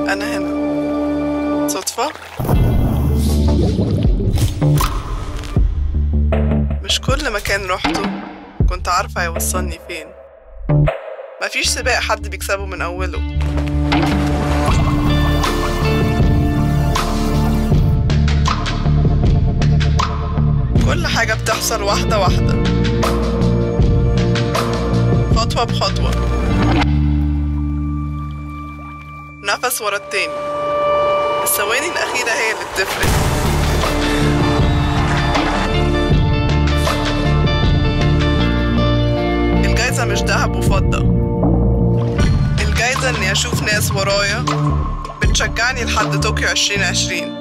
أنا هنا صدفة؟ مش كل مكان روحته كنت عارفة هيوصلني فين مفيش سباق حد بيكسبه من أوله كل حاجة بتحصل واحدة واحدة خطوة بخطوة نفس ورا التاني الثواني الأخيرة هي اللي بتفرق الجايزة مش دهب وفضة الجايزة إني أشوف ناس ورايا بتشجعني لحد طوكيو عشرين عشرين